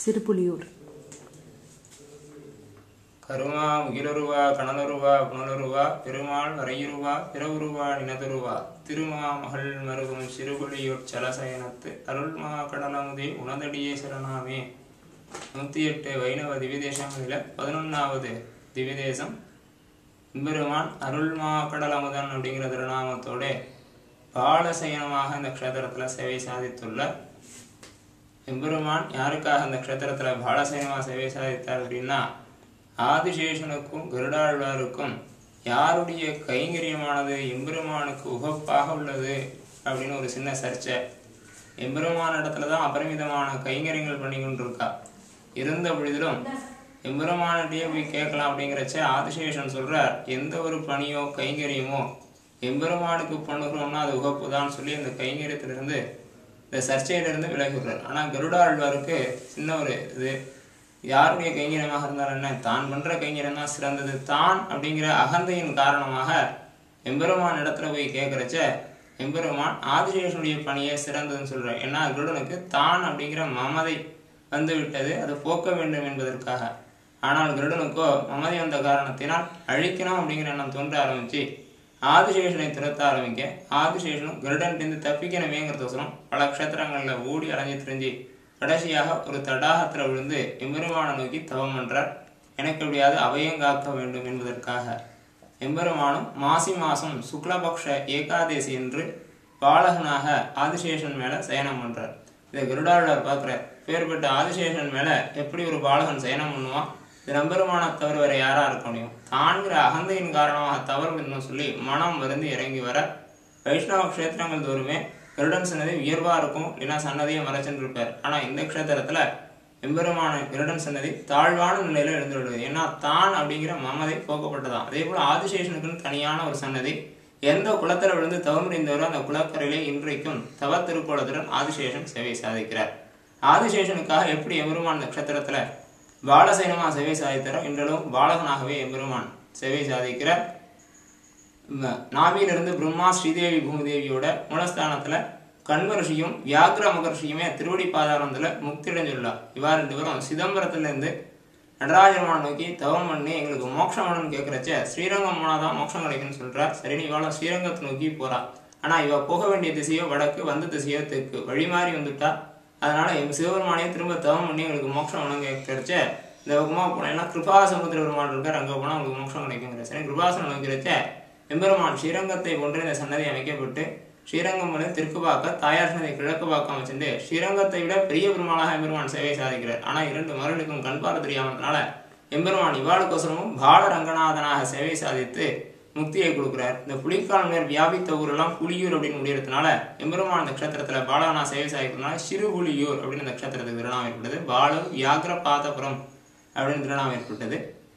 சிறுபுலியூர் கருமா முகிலுருவா கணலுருவா புனலுருவா பெருமாள் வரையுருவா பிறவுருவா நினதுருவா திருமா மகள் மருகும் சிறுபுலியூர் சலசயனத்து அருள்மா கடலமுதே உணதடியே சரணாமே நூற்றி எட்டு வைணவ திவ்யதேசங்களில் பதினொன்றாவது திவ்யதேசம் எம்பெருமான் அருள்மா கடலமுதன் அப்படிங்கிற திருநாமத்தோட பாலசயனமாக இந்த க்ஷேத்திரத்தில் சேவை சாதித்துள்ள எம்பெருமான் யாருக்காக இந்த க்ஷேத்திரத்தில் பாலசயனமாக சேவை சாதித்தார் அப்படின்னா ஆதிசேஷனுக்கும் கருடாழ்வாருக்கும் யாருடைய கைங்கரியமானது எம்பெருமானுக்கு உகப்பாக உள்ளது அப்படின்னு ஒரு சின்ன சர்ச்சை எம்பெருமான இடத்துல தான் அபரிமிதமான கைங்கரியங்கள் பண்ணி கொண்டிருக்கா இருந்த பொழுதிலும் எம்பெருமானிட்டே போய் கேட்கலாம் அப்படிங்கிறச்ச ஆதிசேஷன் சொல்றார் எந்த ஒரு பணியோ கைங்கரியமோ எம்பெருமானுக்கு பண்ணுகிறோம்னா அது உகப்பு தான் சொல்லி அந்த கைங்கரியத்திலிருந்து இந்த சர்ச்சையிலிருந்து விலகுகிறார் ஆனால் கருடாழ்வாருக்கு சின்ன ஒரு இது யாருடைய கைங்கரியமாக இருந்தாலும் என்ன தான் பண்ற கைங்கரியம் தான் சிறந்தது தான் அப்படிங்கிற அகந்தையின் காரணமாக எம்பெருமான் இடத்துல போய் கேட்குறச்ச எம்பெருமான் ஆதிசேஷனுடைய பணியே சிறந்ததுன்னு சொல்றார் ஏன்னா கருடனுக்கு தான் அப்படிங்கிற மமதை வந்து விட்டது அதை போக்க வேண்டும் என்பதற்காக ஆனால் கருடனுக்கோ மமதை வந்த காரணத்தினால் அழிக்கணும் அப்படிங்கிற எண்ணம் தோன்ற ஆரம்பிச்சு ஆதிசேஷனை துரத்த ஆரம்பிக்க ஆதிசேஷனும் கருடன்கிட்ட தப்பிக்கணுமேங்கிறதோசரம் பல க்ஷேத்திரங்களில் ஓடி அலைஞ்சு திரிஞ்சு கடைசியாக ஒரு தடாகத்தில் விழுந்து எம்பெருமானை நோக்கி தவம் பண்றார் எனக்கு எப்படியாவது அபயம் காக்க வேண்டும் என்பதற்காக எம்பெருமானும் மாசி மாசம் சுக்லபக்ஷ ஏகாதேசி என்று பாலகனாக ஆதிசேஷன் மேல சயனம் பண்றார் இதை கருடாழ்வார் பார்க்குற பேர்பட்ட ஆதிசேஷன் மேல எப்படி ஒரு பாலகன் சயனம் பண்ணுவான் இது நம்பெருமான தவிர வேற யாரா இருக்க முடியும் தான்கிற அகந்தையின் காரணமாக தவறு பண்ணணும் சொல்லி மனம் வருந்தி இறங்கி வர வைஷ்ணவ க்ஷேத்திரங்கள் தோறுமே கருடன் சன்னதி உயர்வா இருக்கும் இல்லைன்னா சன்னதியை மறைச்சுட்டு இருப்பார் ஆனா இந்த க்ஷேத்திரத்துல எம்பெருமான கருடன் சன்னதி தாழ்வான நிலையில எழுந்து விடுவது ஏன்னா தான் அப்படிங்கிற மமதை போக்கப்பட்டதான் அதே போல ஆதிசேஷனுக்குன்னு தனியான ஒரு சன்னதி எந்த குளத்துல விழுந்து தவமுடிந்தவரோ அந்த குளக்கரையிலே இன்றைக்கும் தவ திருக்கோலத்துடன் ஆதிசேஷன் சேவை சாதிக்கிறார் ஆதிசேஷனுக்காக எப்படி எம்பெருமான் நட்சத்திரத்துல பாலசைனமா சேவை சாதித்தாரோ இன்றளவும் பாலகனாகவே எம்பெருமான் சேவை சாதிக்கிறார் ம- நாபியிலிருந்து பிரம்மா ஸ்ரீதேவி பூமிதேவியோட மூலஸ்தானத்துல கண்மரிஷியும் வியாக்ர மகர்ஷியுமே திருவடி பாதாரத்துல முக்தி அடைஞ்சுள்ளார் இவா ரெண்டு பேரும் சிதம்பரத்துல இருந்து நடராஜரமான நோக்கி தவம் பண்ணி எங்களுக்கு மோட்சம் வேணும்னு கேட்கறச்ச ஸ்ரீரங்கம் போனாதான் மோட்சம் கிடைக்கும்னு சொல்றா சரின்னு இவாள ஸ்ரீரங்கத்தை நோக்கி போறா ஆனா இவ போக வேண்டிய திசையோ வடக்கு வந்த திசையோ தெற்கு வழி மாறி வந்துட்டா அதனால எங்க சிவபெருமானையே திரும்ப தவம் பண்ணி எங்களுக்கு மோட்சம் வேணும் கேட்கறச்ச இந்த பக்கமா போனேன்னா கிருபா சமுத்திர பெருமான் இருக்கார் அங்க போனா உங்களுக்கு மோட்சம் கிடைக்குங்கிற சரி கிருபாசனம் நோக்கிறச்ச எம்பெருமான் ஸ்ரீரங்கத்தை போன்று இந்த சன்னதி அமைக்கப்பட்டு ஸ்ரீரங்கம் வந்து தெற்கு பார்க்க தாயார் சன்னதி கிழக்கு பார்க்க வச்சுட்டு ஸ்ரீரங்கத்தை விட பெரிய பெருமாளாக எம்பெருமான் சேவை சாதிக்கிறார் ஆனா இரண்டு மகளுக்கும் கண் பார்வை தெரியாமனால எம்பெருமான் இவாளுக்கோசரமும் பால ரங்கநாதனாக சேவை சாதித்து முக்தியை கொடுக்கிறார் இந்த புலிக்கால் மேல் வியாபித்த ஊரெல்லாம் புலியூர் அப்படின்னு முடியறதுனால எம்பெருமான் இந்த க்ஷேத்திரத்துல பாலகனா சேவை சாதிக்கிறதுனால சிறு புலியூர் அப்படின்னு இந்த க்ஷேத்திரத்துக்கு திருநாமம் ஏற்பட்டது பாலம் வியாகிர பாதபுரம் அப்படின்னு திருநாமம் ஏற்பட்டது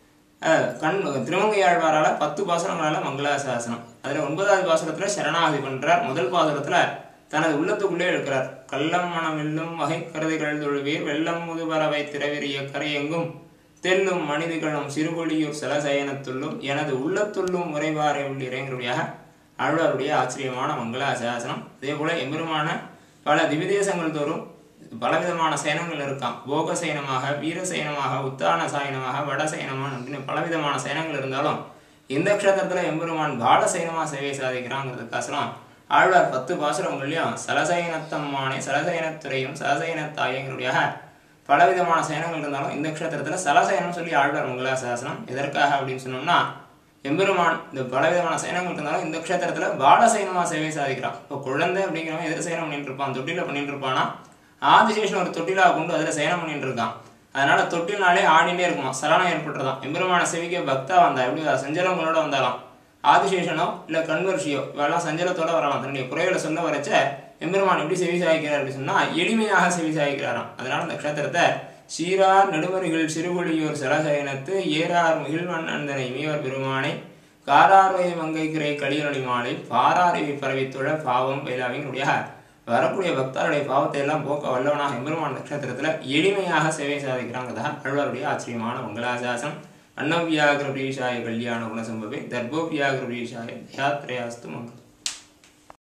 அஹ் கண் திருமங்கையாழ்வாரால பத்து பாசுரங்களால மங்களாசாசனம் அதுல ஒன்பதாவது பாசுரத்துல சரணாகதி பண்றார் முதல் பாசுரத்துல தனது உள்ளத்துக்குள்ளே இருக்கிறார் கள்ளம் மனம் வெல்லும் வகை கருதைகள் தொழுவீர் வெள்ளம் முதுபறவை திரவிரிய கரையெங்கும் தெல்லும் மனிதர்களும் சிறுபொழியூர் சலசயனத்துள்ளும் எனது உள்ளத்துள்ளும் உறைவாரை உள்ளிறங்குடியாக ஆழ்வாருடைய ஆச்சரியமான மங்களாசாசனம் அதே போல எம்பெருமான பல திவிதேசங்கள் தோறும் பலவிதமான சயனங்கள் இருக்காம் போக சயனமாக வீர சயனமாக உத்தான சயனமாக வட சயனமான அப்படின்னு பலவிதமான சயனங்கள் இருந்தாலும் இந்த க்ஷேத்திரத்துல எம்பெருமான் பால சயனமா சேவை சாதிக்கிறாங்கிறதுக்காசரம் ஆழ்வார் பத்து பாசுரங்கள்லயும் சலசயனத்தம்மானே சலசயனத்துறையும் சலசயனத்தாயங்களுடைய பலவிதமான சயனங்கள் இருந்தாலும் இந்த க்ஷேத்திரத்துல சலசயனம் சொல்லி ஆழ்வார் மங்களாசாசனம் எதற்காக அப்படின்னு சொன்னோம்னா எம்பெருமான் இந்த பலவிதமான சயனங்கள் இருந்தாலும் இந்த க்ஷேத்திரத்துல பாலசயனமா சேவை சாதிக்கிறான் இப்போ குழந்தை அப்படிங்கிறவன் எதிர் சயனம் பண்ணிட்டு இருப்பான் தொட்டில பண்ணிட்டு இருப்பானா ஆதிசேஷன் ஒரு தொட்டிலா கொண்டு அதுல சயனம் பண்ணிட்டு இருக்கான் அதனால தொட்டில்னாலே ஆடிட்டே இருக்குமா சலனம் ஏற்பட்டுறதாம் எம்பெருமான செவிக்க பக்தா வந்தா எப்படி சஞ்சலங்களோட வந்தாலாம் ஆதிசேஷனோ இல்ல கண்வர்ஷியோ இவெல்லாம் சஞ்சலத்தோட வரலாம் தன்னுடைய குறைகளை சொல்ல வரச்ச எம்பெருமான் எப்படி செவி சாய்க்கிறார் அப்படின்னு சொன்னா எளிமையாக செவி சாய்க்கிறாராம் அதனால இந்த க்ஷேத்திரத்தை சீரார் நெடுமறிகள் சிறுபொழியூர் சலசயனத்து ஏறார் மகிழ்வண்ணந்தனை மீவர் பெருமானை காரார்வை மங்கைக்கிரை கலியனொளி மாலை பாராரிவை பரவித்துள்ள பாவம் பயிலாவினுடைய வரக்கூடிய பக்தருடைய பாவத்தை எல்லாம் போக்க வல்லவனாக எம்பெருமான் நட்சத்திரத்துல எளிமையாக சேவை சாதிக்கிறாங்கிறதா அழ்வாருடைய ஆச்சரியமான மங்களாசாசனம் அன்னவியாகிர பிரீஷாய கல்யாண குணசம்பவே தர்போபியாகிர பிரீஷாய தயாத்ரயாஸ்து மங்களம்